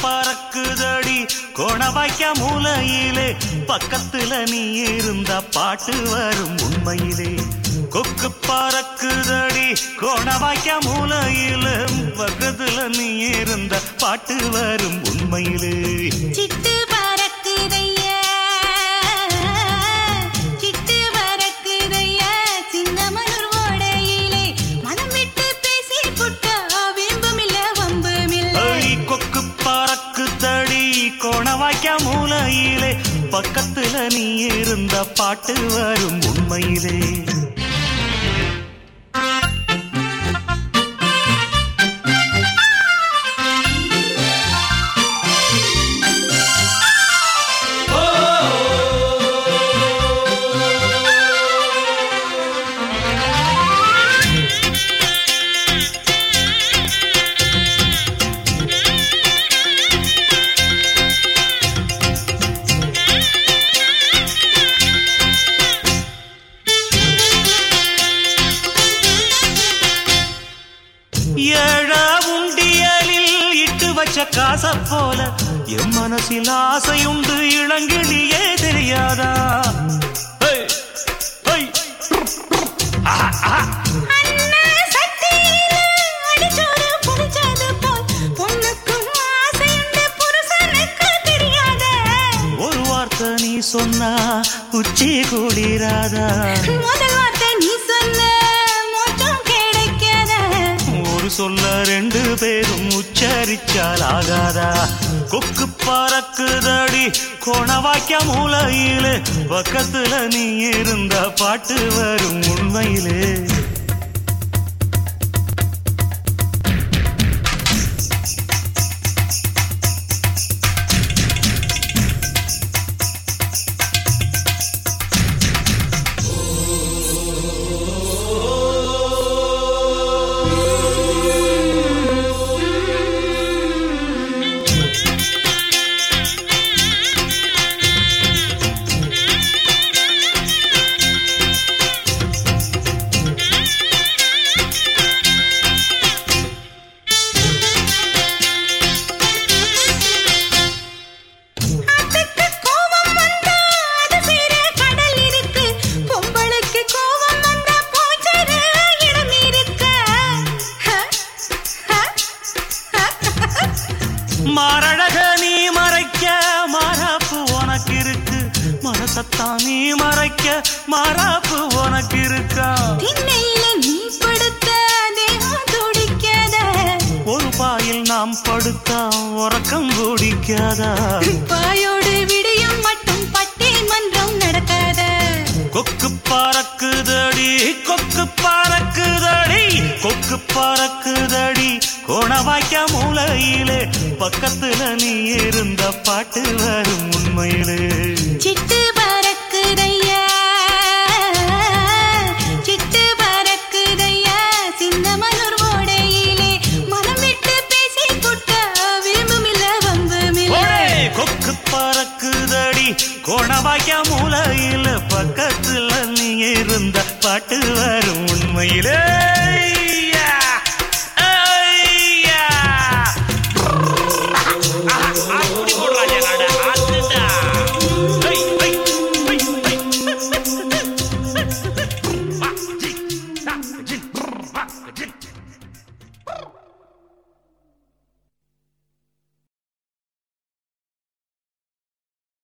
பறக்குதடி கோணவாய்க்க மூலையிலே பக்கத்துல நீ இருந்த பாட்டு வரும் உண்மையிலே கொக்கு பறக்குதடி கோணவாய்க்க மூலையிலே பக்கத்துல நீ இருந்த பாட்டு வரும் உண்மையிலே சிட்டு பறக்குதையா சிட்டு பறக்குதையா சின்னமனூர் ஓடையிலே மனம் விட்டு பேசி புட்டா விரும்புமில்ல வம்புமில்ல ஐ, கொக்கு பறக்குதடி கோணவாய்க்க மூலையிலே பக்கத்துல நீ இருந்த பாட்டு வரும் உண்மையிலே ஏழ உண்டியலில் இட்டு வச்ச காச போல என் மனசில் ஆசையுண்டு இளங்கிளியே தெரியாதா ஹை, ஹை. அண்ணா சட்டியில அடிச்சோறு புடிச்சது போல் பொண்ணுக்கும் ஆசையுண்டு புருஷனுக்கு தெரியாத ஒரு வார்த்தை நீ சொன்னா உச்சி குளிராதா முதல் வார்த்தை நீ சொன்ன மோட்சம் கிடைக்காத ஒரு சொல்ல ரெண்டு பேரும் உச்சரிச்சால் ஆகாதா கொக்கு பறக்குதடி கோணவாய்க்க மூலையிலே பக்கத்துல நீ இருந்த பாட்டு வரும் உண்மையிலே ஆட்டுக்கு கோபம் வந்தா அது சேர கடல் இருக்கு பொம்பளைக்கு கோபம் வந்தா போச்சர இடம் இருக்கு மாரழக நீ மறைக்க மாறாப்பு உனக்கு இருக்கு மனசத்தான் நீ மறைக்க மாறாப்பு உனக்கு இருக்கா திண்ணையில நீ படுத்த தேகம் துடிக்காத ஒரு பாயில் நாம் படுத்தா உறக்கம் குடிக்காதா பாயோடு விடியும் மட்டும் பட்டிமன்றம் நடக்காத கொக்கு பறக்குதடி கொக்கு பறக்குதடி கொக்கு பறக்குதடி கோணவாய்க்க மூலையிலே பக்கத்துல நீ இருந்த பாட்டு வரும் உண்மையிலே சிட்டு பறக்குதையா சிட்டு பறக்குதையா சின்னமனூர் ஓடையிலே மனம் விட்டு பேசி புட்டா விரும்புமில்ல வம்புமில்ல ஓடே, கொக்கு பறக்குதடி கோணவாய்க்க மூலையில பக்கத்துல நீ இருந்த பாட்டு வரும் உண்மையிலே